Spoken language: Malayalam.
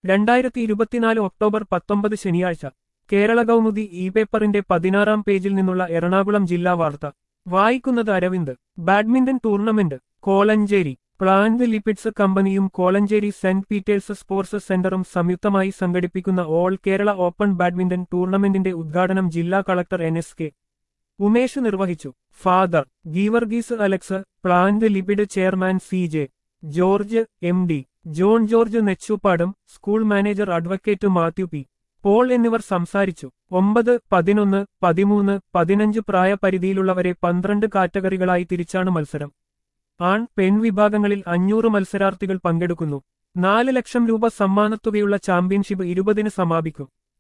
രണ്ടായിരത്തി ഇരുപത്തിനാല് ഒക്ടോബർ പത്തൊമ്പത് ശനിയാഴ്ച കേരള കൗമുദി ഇ പേപ്പറിന്റെ പതിനാറാം പേജിൽ നിന്നുള്ള എറണാകുളം ജില്ലാ വാർത്ത വായിക്കുന്നത് Aravind badminton tournament Kolenchery plant lipids കമ്പനിയും കോലഞ്ചേരി സെന്റ് പീറ്റേഴ്സ് സ്പോർട്സ് സെന്ററും സംയുക്തമായി സംഘടിപ്പിക്കുന്ന ഓൾ കേരള ഓപ്പൺ ബാഡ്മിന്റൺ ടൂർണമെന്റിന്റെ ഉദ്ഘാടനം ജില്ലാ collector N S K Umesh നിർവഹിച്ചു father Geevarghese Alex plant lipid chairman C J George M D John George നെച്ചൂപ്പാടും school manager advocate Mathew P Paul എന്നിവർ സംസാരിച്ചു ഒമ്പത് പതിനൊന്ന് പതിമൂന്ന് പതിനഞ്ച് പ്രായപരിധിയിലുള്ളവരെ പന്ത്രണ്ട് കാറ്റഗറികളായി തിരിച്ചാണ് മത്സരം ആൺ പെൺ വിഭാഗങ്ങളിൽ അഞ്ഞൂറ് മത്സരാർത്ഥികൾ പങ്കെടുക്കുന്നു നാല് ലക്ഷം രൂപ സമ്മാനത്തുകയുള്ള ചാമ്പ്യൻഷിപ്പ് ഇരുപതിന് സമാപിക്കും